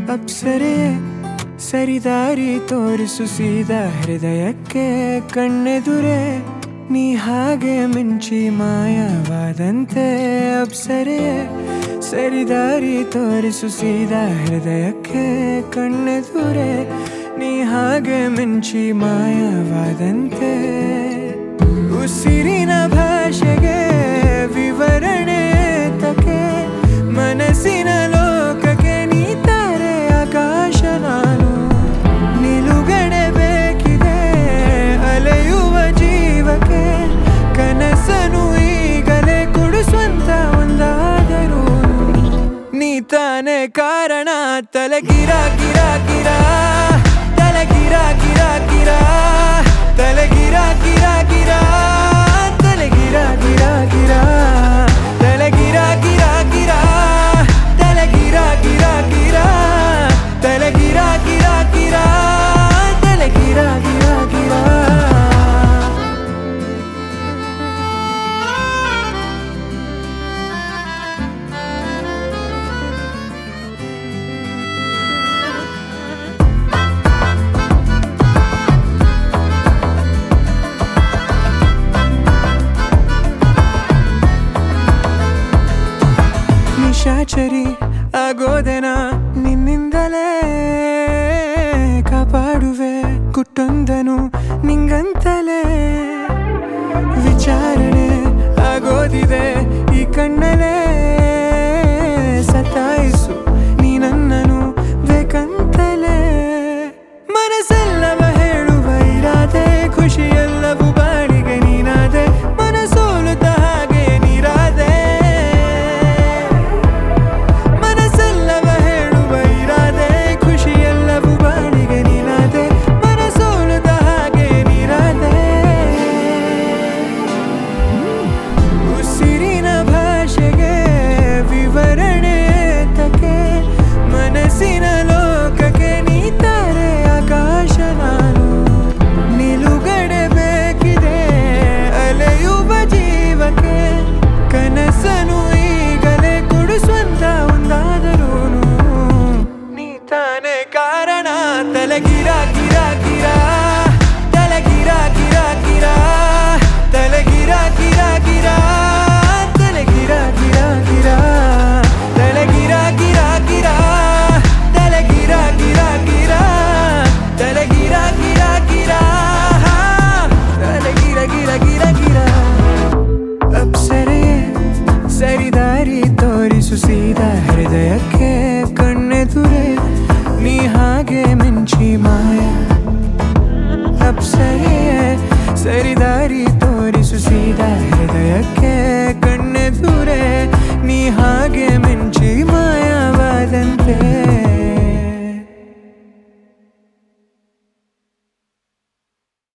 ಅಪ್ಸರೆ ಸರಿದಾರಿ ತೋರಿಸು ಸೀದಾ ಹೃದಯಕ್ಕೆ ಕಣ್ಣೆದುರೆ ನೀ ಹಾಗೆ ಮಿಂಚಿ ಮಾಯವಾದಂತೆ ಅಪ್ಸರೆ ಸರಿದಾರಿ ತೋರಿಸು ಸೀದಾ ಹೃದಯಕ್ಕೆ ಕಣ್ಣೆದುರೆ ನೀ ಹಾಗೆ ಮಿಂಚಿ ಮಾಯವಾದಂತೆ ಉಸಿರಿನ ಭಾಷೆಗೆ ವಿವರಣೆ ತಕೆ ಮನಸ್ಸಿನ ಲೋಕಕ್ಕೆ ನೀ ತಾರೆ ಆಕಾಶ ನಾನು ನಿಲುಗಡೆ ಬೇಕಿದೆ ಅಲೆಯುವ ಜೀವಕ್ಕೆ ಕನಸನು ಈಗಲೇ ಕೊಡು ಸ್ವಂತ ಒಂದಾದರೂ ನೀ ತಾನೇ ಕಾರಣ ತಲೆ ಗಿರ ಗಿರ ಗಿರ ತಲೆ ಗಿರ ಗಿರ ಗಿರ ತಲೆ ಗಿರ ಗಿರ ಗಿರ ತಲೆ ಗಿರ ಗಿರ ಗಿರ ತಲೆ ಗಿರ ಗಿರ ಗಿರ ತಲೆ ಗಿರ ಗಿರ ಗಿರ ತಲೆ ಗಿರ ಗಿರ ಗಿರ ತಲೆ ಗಿರ ಗಿರ ಗಿರ ನಿಶಾಚರಿ ಆಗೋದೆನ ನಿನ್ನಿಂದಲೇ ಕಾಪಾಡುವೆ ಗುಟ್ಟೊಂದನು ನಿಂಗಂತಲೇ ವಿಚಾರಣೆ ಆಗೋದಿದೆ ಈ ಕಣ್ಣಲೇ ಸತಾಯಿಸು ನೀ ನನ್ನನು ಬೇಕಂತಲೇ ಮನಸ್ಸೆಲ್ಲವ ಹೇಳುವ ಇರಾದೆ ಖುಷಿಯೆಲ್ಲವೂ ಬಾಳಿಗೆ ನೀನಾದೆ ಮನಸೋಲುತ್ತ ಹಾಗೆ ನೀರಾದೆ ಮನಸ್ಸೆಲ್ಲವ ಹೇಳುವ ಇರಾದೆ ಖುಷಿಯೆಲ್ಲವೂ ಬಾಳಿಗೆ ನೀನಾದೆ ಮನಸೋಲುತ್ತ ಹಾಗೆ ನೀರಾದೆ ಉಸಿರಿನ ಭಾಷೆಗೆ ವಿವರಣೆ ತಕೆ ಮನಸ್ಸಿನ ಲೋಕಕ್ಕೆ ನೀ ತಾರೆ ಆಕಾಶ ನಾನು ನಿಲುಗಡೆ ಬೇಕಿದೆ ಅಲೆಯುವ ಜೀವಕ್ಕೆ ಕನಸನು ಈಗಲೇ ಕೊಡು ಸ್ವಂತ ಒಂದಾದರೂ ನೀ ತಾನೇ ಕಾರಣ ತಲೆಗಿರ ಗಿರ ಗಿರ ತಲೆಗಿರ ಗಿರ ಗಿರ ತಲೆಗಿರ ಗಿರ ಗಿರ ತಲೆಗಿರ ಗಿರ ಗಿರ ತಲೆಗಿರ ಗಿರ ಗಿರ ತಲೆಗಿರ ಗಿರ ಗಿರ ತಲೆಗಿರ ಗಿರ ಗಿರ ತಲೆಗಿರ ಗಿರ ಗಿರ ಗಿರ ಅಪ್ಸರೆ ಸರಿದಾರಿ ತೋರಿಸು ಸೀದಾ ಹೃದಯಕ್ಕೆ ಕಣ್ಣೆದುರೆ ನೀ ಹಾಗೆ ಮಿಂಚಿ ಮಾಯ ಅಪ್ಸರೆ ಸರಿದಾರಿ ತೋರಿಸು ಸೀದಾ ಹೃದಯಕ್ಕೆ ಕಣ್ಣೆದುರೆ ನೀ ಹಾಗೆ